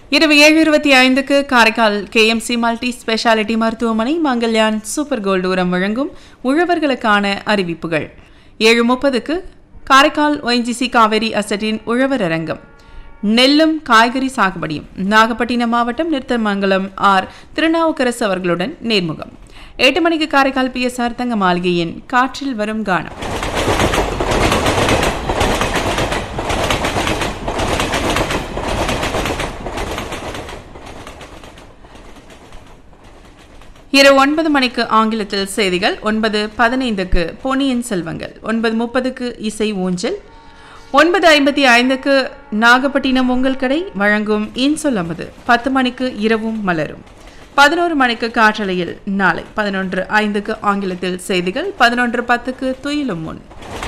இரவு ஏழு இருபத்தி ஐந்துக்கு காரைக்கால் கேஎம்சி மல்டி ஸ்பெஷாலிட்டி மருத்துவமனை மங்கல்யான் சூப்பர் கோல்டு உரம் வழங்கும் உழவர்களுக்கான அறிவிப்புகள் ஏழு முப்பதுக்கு காரைக்கால் ஒய்ஜிசி காவேரி அசட்டின் உழவர் அரங்கம் நெல்லும் காய்கறி சாகுபடியும் நாகப்பட்டினம் மாவட்டம் நிறுத்தமங்கலம் ஆர் திருநாவுக்கரசு அவர்களுடன் நேர்முகம் எட்டு மணிக்கு காரைக்கால் பிஎஸ்ஆர் தங்க மாளிகையின் காற்றில் வரும் கானம் இரவு ஒன்பது மணிக்கு ஆங்கிலத்தில் செய்திகள் ஒன்பது பதினைந்துக்கு பொன்னியின் செல்வங்கள் ஒன்பது முப்பதுக்கு இசை ஊஞ்சல் ஒன்பது ஐம்பத்தி ஐந்துக்கு நாகப்பட்டினம் உங்கள் கடை வழங்கும் இன்சொல் அமது பத்து மணிக்கு இரவும் மலரும் பதினோரு மணிக்கு காற்றலையில் நாளை பதினொன்று ஐந்துக்கு ஆங்கிலத்தில் செய்திகள் பதினொன்று பத்துக்கு துயிலும் முன்